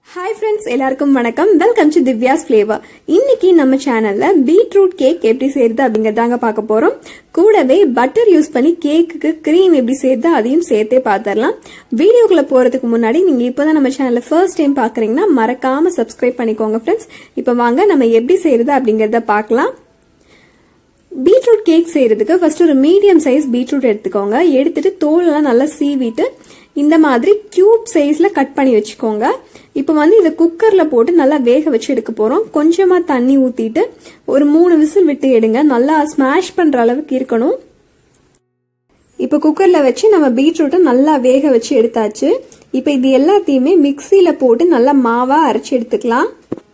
hi friends எல்லாருக்கும் வணக்கம் welcome to Divya's flavour இன்னைக்கு நம்ம சேனல்ல பீட்ரூட் கேக் எப்படி செய்யறது அப்படிங்கறதாங்க பார்க்க போறோம் கூடவே பட்டர் யூஸ் பண்ணி கேக்குக்கு கிரீம் எப்படி செய்யறது அதையும் சேர்த்தே பார்த்துடலாம் வீடியோக்குள்ள போறதுக்கு முன்னாடி நீங்க இப்போதான் நம்ம சேனல்ல ஃபர்ஸ்ட் டைம் பாக்குறீங்கன்னா மறக்காம சப்ஸ்கிரைப் பண்ணிக்கோங்க ஃப்ரெண்ட்ஸ் இப்போ வாங்க நம்ம எப்படி செய்யறது அப்படிங்கறத பார்க்கலாம் பீட்ரூட் கேக் செய்யறதுக்கு ஃபர்ஸ்ட் ஒரு மீடியம் சைஸ் பீட்ரூட் எடுத்துக்கோங்க எடுத்துட்டு தோலெல்லாம் நல்லா சீவிட்டு இந்த மாதிரி கியூப் சைஸ்ல கட் பண்ணி வச்சுக்கோங்க இப்போ வந்து இதை குக்கர்ல போட்டு நல்லா வேக வச்சு எடுக்க போறோம் கொஞ்சமா தண்ணி ஊத்திட்டு ஒரு மூணு விசில் விட்டு எடுங்க நல்லா ஸ்மாஷ் பண்ற அளவுக்கு இருக்கணும் இப்போ குக்கர்ல வச்சு நம்ம பீட்ரூட்டை நல்லா வேக வச்சு எடுத்தாச்சு இப்போ இது எல்லாத்தையுமே மிக்சியில போட்டு நல்லா மாவா அரைச்சு எடுத்துக்கலாம்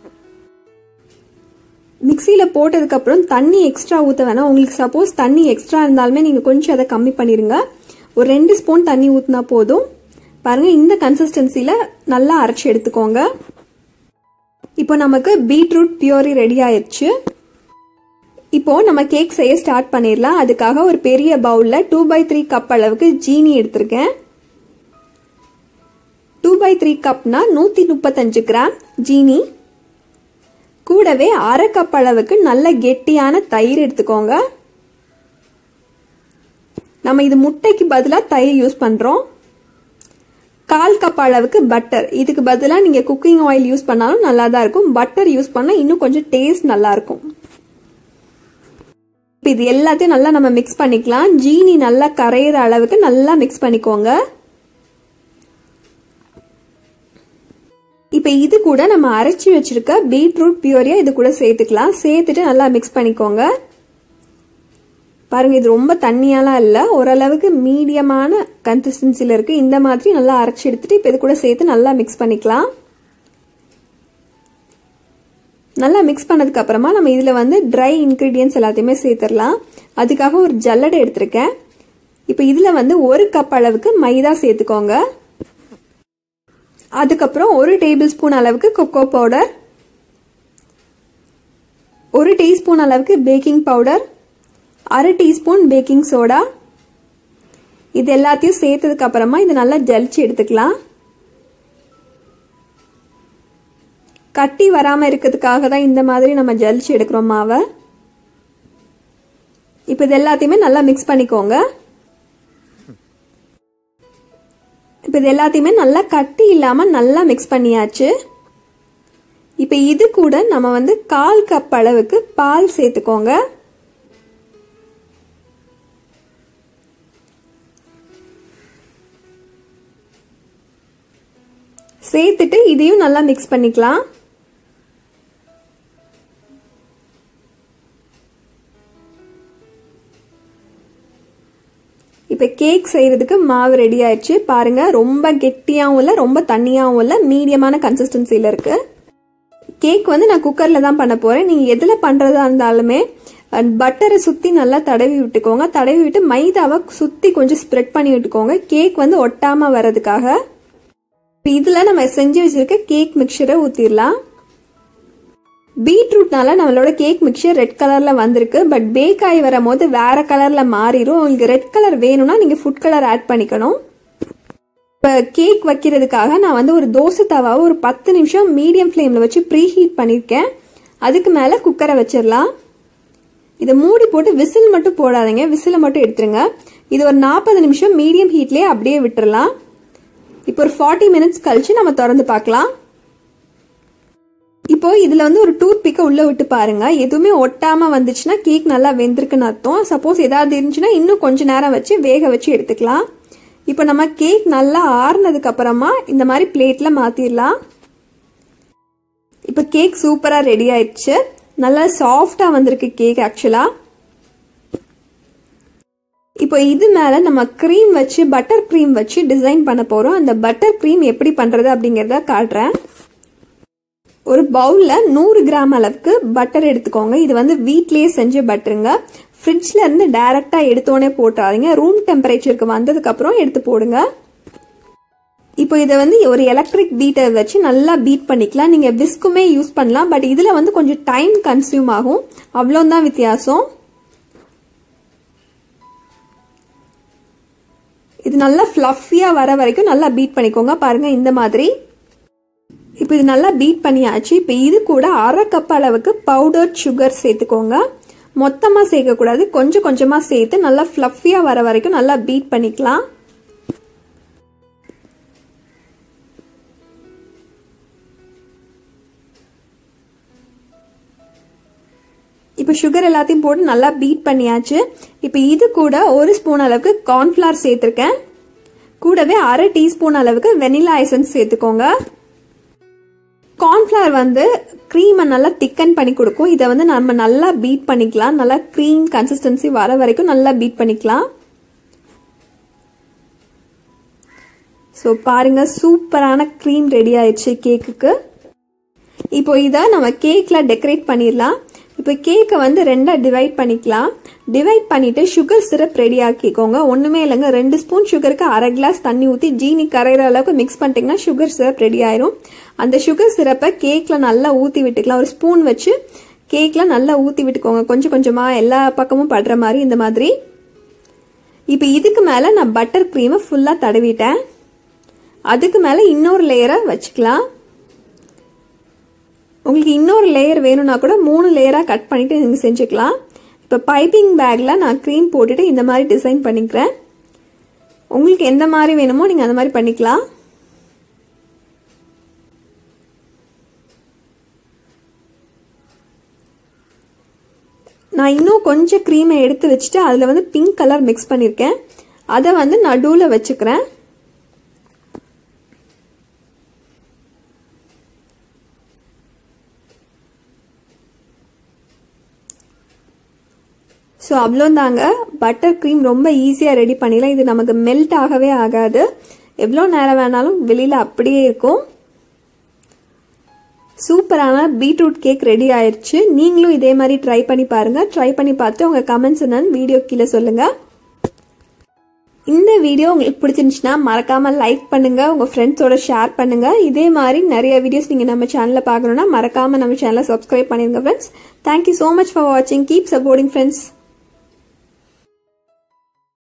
மிக்சியில் போட்டதுக்கப்புறம் தண்ணி எக்ஸ்ட்ரா ஊற்ற வேணாம் உங்களுக்கு சப்போஸ் தண்ணி எக்ஸ்ட்ரா இருந்தாலுமே நீங்கள் கொஞ்சம் அதை கம்மி பண்ணிடுங்க ஒரு ரெண்டு ஸ்பூன் தண்ணி ஊற்றினா போதும் பாருங்க இந்த கன்சிஸ்டன்சியில் நல்லா அரைச்சி எடுத்துக்கோங்க இப்போ நமக்கு பீட்ரூட் பியூரி ரெடி ஆயிடுச்சு இப்போ நம்ம கேக் செய்ய ஸ்டார்ட் பண்ணிடலாம் அதுக்காக ஒரு பெரிய பவுலில் டூ பை த்ரீ கப் அளவுக்கு ஜீனி எடுத்திருக்கேன் டூ பை த்ரீ கப்னா நூற்றி முப்பத்தஞ்சு கிராம் ஜீனி கூடவே அரை கப் அளவுக்கு நல்ல கெட்டியான தயிர் எடுத்துக்கோங்க நம்ம இது முட்டைக்கு பதிலாக தயிர் யூஸ் பண்ணுறோம் கால் கப் அளவுக்கு பட்டர் இதுக்கு பதிலாக நீங்கள் குக்கிங் ஆயில் யூஸ் பண்ணாலும் நல்லா தான் இருக்கும் பட்டர் யூஸ் பண்ணால் இன்னும் கொஞ்சம் டேஸ்ட் நல்லா இருக்கும் இப்போ இது எல்லாத்தையும் நல்லா நம்ம மிக்ஸ் பண்ணிக்கலாம் ஜீனி நல்லா கரையிற அளவுக்கு நல்லா மிக்ஸ் பண்ணிக்கோங்க இப்போ இது கூட நம்ம அரைச்சி வச்சிருக்க பீட்ரூட் பியூரியா இது கூட சேர்த்துக்கலாம் சேர்த்துட்டு நல்லா மிக்ஸ் பண்ணிக்கோங்க பாருங்க இது ரொம்ப தண்ணியாலாம் இல்லை ஓரளவுக்கு மீடியமான கன்சிஸ்டன்சியில் இருக்கு இந்த மாதிரி நல்லா அரைச்சி எடுத்துட்டு இப்போ இது கூட சேர்த்து நல்லா மிக்ஸ் பண்ணிக்கலாம் நல்லா மிக்ஸ் பண்ணதுக்கு அப்புறமா நம்ம இதில் வந்து ட்ரை இன்க்ரீடியன்ஸ் எல்லாத்தையுமே சேர்த்துடலாம் அதுக்காக ஒரு ஜல்லடை எடுத்திருக்கேன் இப்போ இதில் வந்து ஒரு கப் அளவுக்கு மைதா சேர்த்துக்கோங்க அதுக்கப்புறம் ஒரு டேபிள் ஸ்பூன் அளவுக்கு கொக்கோ பவுடர் ஒரு டீஸ்பூன் அளவுக்கு பேக்கிங் பவுடர் அரை டீஸ்பூன் பேக்கிங் சோடா இது எல்லாத்தையும் சேர்த்ததுக்கு அப்புறமா இதை நல்லா ஜலிச்சு எடுத்துக்கலாம் கட்டி வராமல் இருக்கிறதுக்காக தான் இந்த மாதிரி நம்ம ஜலிச்சு எடுக்கிறோம் மாவை இப்போ இது எல்லாத்தையுமே நல்லா மிக்ஸ் பண்ணிக்கோங்க இப்போ இது எல்லாத்தையுமே நல்லா கட்டி இல்லாமல் நல்லா மிக்ஸ் பண்ணியாச்சு இப்போ இது கூட நம்ம வந்து கால் கப் அளவுக்கு பால் சேர்த்துக்கோங்க சேர்த்துட்டு இதையும் நல்லா மிக்ஸ் பண்ணிக்கலாம் இப்போ கேக் செய்யறதுக்கு மாவு ரெடி ஆயிடுச்சு பாருங்க ரொம்ப கெட்டியாகவும் இல்லை ரொம்ப தண்ணியாகவும் இல்லை மீடியமான கன்சிஸ்டன்சியில் இருக்கு கேக் வந்து நான் குக்கரில் தான் பண்ண போகிறேன் நீங்கள் எதில் பண்ணுறதா இருந்தாலுமே பட்டரை சுற்றி நல்லா தடவி விட்டுக்கோங்க தடவி விட்டு மைதாவை சுற்றி கொஞ்சம் ஸ்ப்ரெட் பண்ணி விட்டுக்கோங்க கேக் வந்து ஒட்டாமல் வர்றதுக்காக இதில் நம்ம செஞ்சு வச்சிருக்க கேக் மிக்சரை ஊற்றிடலாம் பீட்ரூட்னால நம்மளோட கேக் மிக்சர் ரெட் கலர்ல வந்திருக்கு பட் பேக் ஆகி வரும் போது வேற கலர்ல மாறிடும் உங்களுக்கு ரெட் கலர் வேணும்னா நீங்க ஃபுட் கலர் ஆட் பண்ணிக்கணும் இப்போ கேக் வைக்கிறதுக்காக நான் வந்து ஒரு தோசை தவாவை ஒரு பத்து நிமிஷம் மீடியம் ஃப்ளேமில் வச்சு ப்ரீ ஹீட் பண்ணியிருக்கேன் அதுக்கு மேலே குக்கரை வச்சிடலாம் இதை மூடி போட்டு விசில் மட்டும் போடாதீங்க விசிலை மட்டும் எடுத்துருங்க இது ஒரு நாற்பது நிமிஷம் மீடியம் ஹீட்லேயே அப்படியே விட்டுறலாம் இப்போ ஒரு ஃபார்ட்டி மினிட்ஸ் கழிச்சு நம்ம திறந்து பார்க்கலாம் இப்போ இதுல வந்து ஒரு டூத் பிக்கை உள்ள விட்டு பாருங்க எதுவுமே ஒட்டாம வந்துச்சுன்னா கேக் நல்லா வெந்திருக்குன்னு அர்த்தம் சப்போஸ் ஏதாவது இருந்துச்சுன்னா இன்னும் கொஞ்ச நேரம் வச்சு வேக வச்சு எடுத்துக்கலாம் இப்போ நம்ம கேக் நல்லா ஆறுனதுக்கு அப்புறமா இந்த மாதிரி பிளேட்ல மாத்திரலாம் இப்போ கேக் சூப்பரா ரெடி ஆயிடுச்சு நல்லா சாஃப்டா வந்திருக்கு கேக் ஆக்சுவலா இப்போ இது மேல நம்ம க்ரீம் வச்சு பட்டர் க்ரீம் வச்சு டிசைன் பண்ண போறோம் அந்த பட்டர் க்ரீம் எப்படி பண்றது அப்படிங்கறத காட்டுறேன் ஒரு பவுலில் நூறு கிராம் அளவுக்கு பட்டர் எடுத்துக்கோங்க இது வந்து வீட்லேயே செஞ்ச பட்டருங்க ஃப்ரிட்ஜில் இருந்து டைரெக்டாக எடுத்தோடனே போட்டுறாதீங்க ரூம் டெம்பரேச்சருக்கு வந்ததுக்கப்புறம் எடுத்து போடுங்க இப்போ இதை வந்து ஒரு எலக்ட்ரிக் பீட்டர் வச்சு நல்லா பீட் பண்ணிக்கலாம் நீங்கள் விஸ்குமே யூஸ் பண்ணலாம் பட் இதில் வந்து கொஞ்சம் டைம் கன்சியூம் ஆகும் அவ்வளோதான் வித்தியாசம் இது நல்லா ஃப்ளஃபியாக வர வரைக்கும் நல்லா பீட் பண்ணிக்கோங்க பாருங்கள் இந்த மாதிரி இப்போ இது நல்லா பீட் பண்ணியாச்சு இப்போ இது கூட அரை கப் அளவுக்கு பவுடர் சுகர் சேர்த்துக்கோங்க மொத்தமாக சேர்க்கக்கூடாது கொஞ்சம் கொஞ்சமாக சேர்த்து நல்லா ஃப்ளஃபியாக வர வரைக்கும் நல்லா பீட் பண்ணிக்கலாம் இப்போ சுகர் எல்லாத்தையும் போட்டு நல்லா பீட் பண்ணியாச்சு இப்போ இது கூட ஒரு ஸ்பூன் அளவுக்கு கார்ன்ஃப்ளவர் சேர்த்துருக்கேன் கூடவே அரை டீஸ்பூன் அளவுக்கு வெனிலா எசன்ஸ் சேர்த்துக்கோங்க கார்ன்ஃப்ளவர் வந்து க்ரீமை நல்லா திக்கன் பண்ணி கொடுக்கும் இதை வந்து நம்ம நல்லா பீட் பண்ணிக்கலாம் நல்லா க்ரீம் கன்சிஸ்டன்சி வர வரைக்கும் நல்லா பீட் பண்ணிக்கலாம் ஸோ பாருங்க சூப்பரான க்ரீம் ரெடி ஆயிடுச்சு கேக்குக்கு இப்போ இதை நம்ம கேக்கில் டெக்கரேட் பண்ணிடலாம் இப்போ கேக்கை வந்து ரெண்டாக டிவைட் பண்ணிக்கலாம் டிவைட் பண்ணிட்டு சுகர் சிரப் ரெடி ஆக்கிக்கோங்க ஒன்றுமே இல்லைங்க ரெண்டு ஸ்பூன் சுகருக்கு அரை கிளாஸ் தண்ணி ஊற்றி ஜீனி கரைகிற அளவுக்கு மிக்ஸ் பண்ணிட்டீங்கன்னா சுகர் சிரப் ரெடி ஆயிரும் அந்த சுகர் சிரப்பை கேக்கில் நல்லா ஊற்றி விட்டுக்கலாம் ஒரு ஸ்பூன் வச்சு கேக்கில் நல்லா ஊற்றி விட்டுக்கோங்க கொஞ்சம் கொஞ்சமாக எல்லா பக்கமும் படுற மாதிரி இந்த மாதிரி இப்போ இதுக்கு மேலே நான் பட்டர் க்ரீமை ஃபுல்லாக தடவிட்டேன் அதுக்கு மேலே இன்னொரு லேயரை வச்சுக்கலாம் உங்களுக்கு இன்னொரு லேயர் வேணும்னா கூட மூணு லேயராக கட் பண்ணிவிட்டு நீங்கள் செஞ்சுக்கலாம் இப்போ பைப்பிங் பேக்கில் நான் க்ரீம் போட்டுட்டு இந்த மாதிரி டிசைன் பண்ணிக்கிறேன் உங்களுக்கு எந்த மாதிரி வேணுமோ நீங்கள் அந்த மாதிரி பண்ணிக்கலாம் நான் இன்னும் கொஞ்சம் க்ரீமை எடுத்து வச்சுட்டு அதில் வந்து பிங்க் கலர் மிக்ஸ் பண்ணியிருக்கேன் அதை வந்து நடுவில் வச்சுக்கிறேன் ஸோ அவ்வளோந்தாங்க பட்டர் க்ரீம் ரொம்ப ஈஸியாக ரெடி பண்ணிடலாம் இது நமக்கு மெல்ட் ஆகவே ஆகாது எவ்வளோ நேரம் வேணாலும் வெளியில் அப்படியே இருக்கும் சூப்பரான பீட்ரூட் கேக் ரெடி ஆயிடுச்சு நீங்களும் இதே மாதிரி ட்ரை பண்ணி பாருங்க ட்ரை பண்ணி பார்த்து உங்கள் கமெண்ட்ஸ் என்னன்னு வீடியோ கீழே சொல்லுங்க இந்த வீடியோ உங்களுக்கு பிடிச்சிருந்துச்சுன்னா மறக்காம லைக் பண்ணுங்க உங்க ஃப்ரெண்ட்ஸோட ஷேர் பண்ணுங்க இதே மாதிரி நிறைய வீடியோஸ் நீங்க நம்ம சேனல்ல பார்க்கணும்னா மறக்காம நம்ம சேனலை சப்ஸ்கிரைப் பண்ணிருங்க friends thank you so much for வாட்சிங் கீப் சப்போர்ட்டிங் ஃப்ரெண்ட்ஸ்